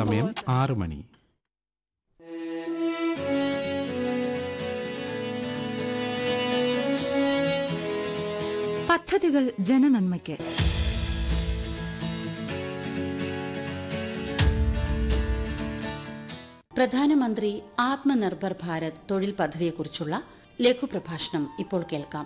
സമയം ആറ് മണി പദ്ധതികൾ ജനനന്മയ്ക്ക് പ്രധാനമന്ത്രി ആത്മനിർഭർ ഭാരത് തൊഴിൽ പദ്ധതിയെക്കുറിച്ചുള്ള ലഘുപ്രഭാഷണം ഇപ്പോൾ കേൾക്കാം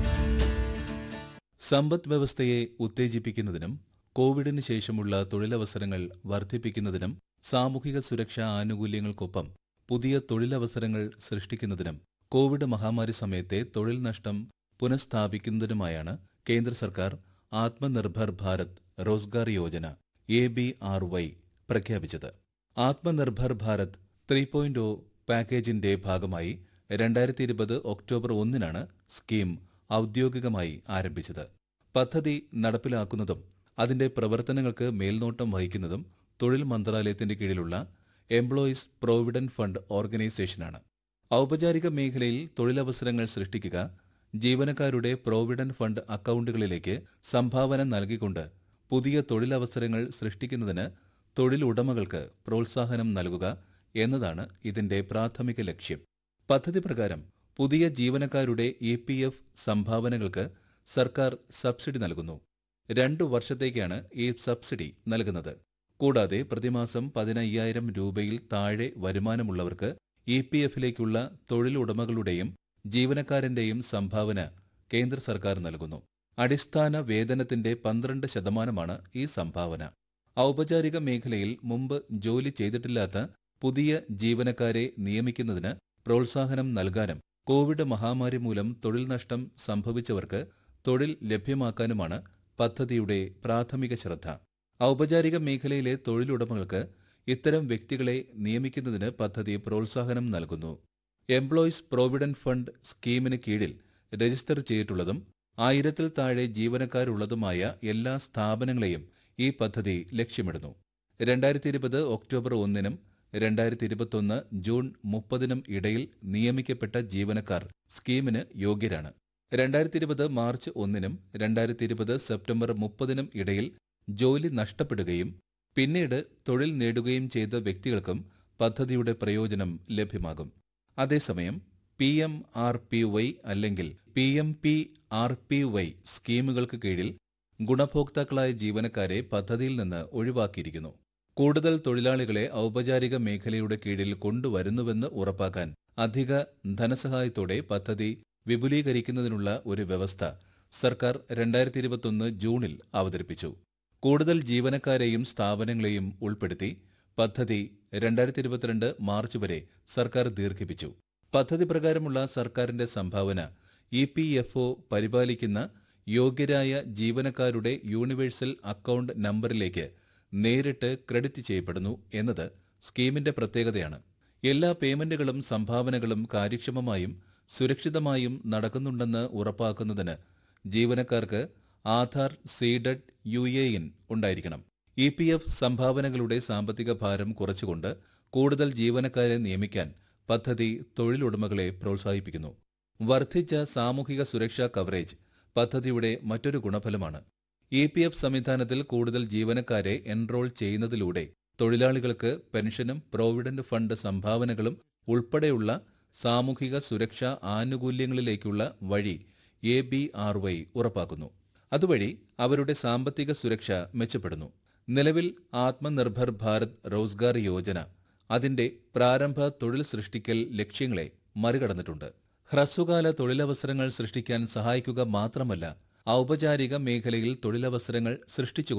സമ്പദ് വ്യവസ്ഥയെ ഉത്തേജിപ്പിക്കുന്നതിനും കോവിഡിന് ശേഷമുള്ള തൊഴിലവസരങ്ങൾ വർദ്ധിപ്പിക്കുന്നതിനും സാമൂഹിക സുരക്ഷാ ആനുകൂല്യങ്ങൾക്കൊപ്പം പുതിയ തൊഴിലവസരങ്ങൾ സൃഷ്ടിക്കുന്നതിനും കോവിഡ് മഹാമാരി സമയത്തെ തൊഴിൽ നഷ്ടം പുനഃസ്ഥാപിക്കുന്നതിനുമായാണ് കേന്ദ്ര സർക്കാർ Atmanirbhar Bharat Rozgar Yojana A B R Y പ്രഖ്യാപിച്ചത് ആത്മനിർഭർ ഭാരത് ത്രീ പോയിന്റ് പാക്കേജിന്റെ ഭാഗമായി രണ്ടായിരത്തി ഇരുപത് ഒക്ടോബർ ഒന്നിനാണ് സ്കീം ഔദ്യോഗികമായി ആരംഭിച്ചത് പദ്ധതി നടപ്പിലാക്കുന്നതും അതിന്റെ പ്രവർത്തനങ്ങൾക്ക് മേൽനോട്ടം വഹിക്കുന്നതും തൊഴിൽ മന്ത്രാലയത്തിന്റെ കീഴിലുള്ള എംപ്ലോയീസ് പ്രോവിഡന്റ് ഫണ്ട് ഓർഗനൈസേഷനാണ് ഔപചാരിക മേഖലയിൽ തൊഴിലവസരങ്ങൾ സൃഷ്ടിക്കുക ജീവനക്കാരുടെ പ്രോവിഡന്റ് ഫണ്ട് അക്കൗണ്ടുകളിലേക്ക് സംഭാവന നൽകിക്കൊണ്ട് പുതിയ തൊഴിലവസരങ്ങൾ സൃഷ്ടിക്കുന്നതിന് തൊഴിലുടമകൾക്ക് പ്രോത്സാഹനം നൽകുക എന്നതാണ് ഇതിന്റെ പ്രാഥമിക ലക്ഷ്യം പദ്ധതി പ്രകാരം പുതിയ ജീവനക്കാരുടെ ഇ പി എഫ് സംഭാവനകൾക്ക് സർക്കാർ സബ്സിഡി നൽകുന്നു രണ്ടു വർഷത്തേക്കാണ് ഈ സബ്സിഡി നൽകുന്നത് കൂടാതെ പ്രതിമാസം പതിനയ്യായിരം രൂപയിൽ താഴെ വരുമാനമുള്ളവർക്ക് ഇ പി എഫിലേക്കുള്ള തൊഴിലുടമകളുടെയും ജീവനക്കാരന്റെയും സംഭാവന കേന്ദ്ര സർക്കാർ നൽകുന്നു അടിസ്ഥാന വേതനത്തിന്റെ പന്ത്രണ്ട് ശതമാനമാണ് ഈ സംഭാവന ഔപചാരിക മേഖലയിൽ മുമ്പ് ജോലി ചെയ്തിട്ടില്ലാത്ത പുതിയ ജീവനക്കാരെ നിയമിക്കുന്നതിന് പ്രോത്സാഹനം നൽകാനും കോവിഡ് മഹാമാരി മൂലം തൊഴിൽ നഷ്ടം സംഭവിച്ചവർക്ക് തൊഴിൽ ലഭ്യമാക്കാനുമാണ് പദ്ധതിയുടെ പ്രാഥമിക ശ്രദ്ധ ഔപചാരിക മേഖലയിലെ തൊഴിലുടമകൾക്ക് ഇത്തരം വ്യക്തികളെ നിയമിക്കുന്നതിന് പദ്ധതി പ്രോത്സാഹനം നൽകുന്നു എംപ്ലോയീസ് പ്രോവിഡന്റ് ഫണ്ട് സ്കീമിന് കീഴിൽ രജിസ്റ്റർ ചെയ്തിട്ടുള്ളതും ആയിരത്തിൽ താഴെ ജീവനക്കാരുള്ളതുമായ എല്ലാ സ്ഥാപനങ്ങളെയും ഈ പദ്ധതി ലക്ഷ്യമിടുന്നു രണ്ടായിരത്തി ഇരുപത് ഒക്ടോബർ ഒന്നിനും രണ്ടായിരത്തി ഇരുപത്തൊന്ന് ജൂൺ മുപ്പതിനും ഇടയിൽ നിയമിക്കപ്പെട്ട ജീവനക്കാർ സ്കീമിന് യോഗ്യരാണ് രണ്ടായിരത്തി ഇരുപത് മാർച്ച് ഒന്നിനും രണ്ടായിരത്തി ഇരുപത് സെപ്റ്റംബർ മുപ്പതിനും ഇടയിൽ ജോലി നഷ്ടപ്പെടുകയും പിന്നീട് തൊഴിൽ നേടുകയും ചെയ്ത വ്യക്തികൾക്കും പദ്ധതിയുടെ പ്രയോജനം ലഭ്യമാകും അതേസമയം P M R P Y അല്ലെങ്കിൽ P M P R P Y സ്കീമുകൾക്ക് കീഴിൽ ഗുണഭോക്താക്കളായ ജീവനക്കാരെ പദ്ധതിയിൽ നിന്ന് ഒഴിവാക്കിയിരിക്കുന്നു കൂടുതൽ തൊഴിലാളികളെ ഔപചാരിക മേഖലയുടെ കീഴിൽ കൊണ്ടുവരുന്നുവെന്ന് ഉറപ്പാക്കാൻ അധിക ധനസഹായത്തോടെ പദ്ധതി വിപുലീകരിക്കുന്നതിനുള്ള ഒരു വ്യവസ്ഥ സർക്കാർ രണ്ടായിരത്തി ഇരുപത്തൊന്ന് ജൂണിൽ അവതരിപ്പിച്ചു കൂടുതൽ ജീവനക്കാരെയും സ്ഥാപനങ്ങളെയും ഉൾപ്പെടുത്തി പദ്ധതി രണ്ടായിരത്തി ഇരുപത്തിരണ്ട് മാർച്ച് വരെ സർക്കാർ ദീർഘിപ്പിച്ചു പദ്ധതി പ്രകാരമുള്ള സർക്കാരിന്റെ സംഭാവന ഇ പി എഫ് ഒ പരിപാലിക്കുന്ന യോഗ്യരായ ജീവനക്കാരുടെ യൂണിവേഴ്സൽ അക്കൗണ്ട് നമ്പറിലേക്ക് നേരിട്ട് ക്രെഡിറ്റ് ചെയ്യപ്പെടുന്നു എന്നത് സ്കീമിന്റെ പ്രത്യേകതയാണ് എല്ലാ പേയ്മെന്റുകളും സംഭാവനകളും കാര്യക്ഷമമായും സുരക്ഷിതമായും നടക്കുന്നുണ്ടെന്ന് ഉറപ്പാക്കുന്നതിന് ജീവനക്കാർക്ക് Aadhaar seeded U A N ഉണ്ടായിരിക്കണം ഇ പി എഫ് സംഭാവനകളുടെ സാമ്പത്തിക ഭാരം കുറച്ചുകൊണ്ട് കൂടുതൽ ജീവനക്കാരെ നിയമിക്കാൻ പദ്ധതി തൊഴിലുടമകളെ പ്രോത്സാഹിപ്പിക്കുന്നു വർദ്ധിച്ച സാമൂഹിക സുരക്ഷാ കവറേജ് പദ്ധതിയുടെ മറ്റൊരു ഗുണഫലമാണ് ഇ പി എഫ് സംവിധാനത്തിൽ കൂടുതൽ ജീവനക്കാരെ എൻറോൾ ചെയ്യുന്നതിലൂടെ തൊഴിലാളികൾക്ക് പെൻഷനും പ്രോവിഡന്റ് ഫണ്ട് സംഭാവനകളും ഉൾപ്പെടെയുള്ള സാമൂഹിക സുരക്ഷാ ആനുകൂല്യങ്ങളിലേക്കുള്ള വഴി എ ബി ആർ വൈ ഉറപ്പാക്കുന്നു അതുവഴി അവരുടെ സാമ്പത്തിക സുരക്ഷ മെച്ചപ്പെടുന്നു നിലവിൽ ആത്മനിർഭർ ഭാരത് റോസ്ഗാർ യോജന അതിന്റെ പ്രാരംഭ തൊഴിൽ സൃഷ്ടിക്കൽ ലക്ഷ്യങ്ങളെ മറികടന്നിട്ടുണ്ട് ഹ്രസ്വകാല തൊഴിലവസരങ്ങൾ സൃഷ്ടിക്കാൻ സഹായിക്കുക മാത്രമല്ല ഔപചാരിക മേഖലയിൽ തൊഴിലവസരങ്ങൾ സൃഷ്ടിച്ചു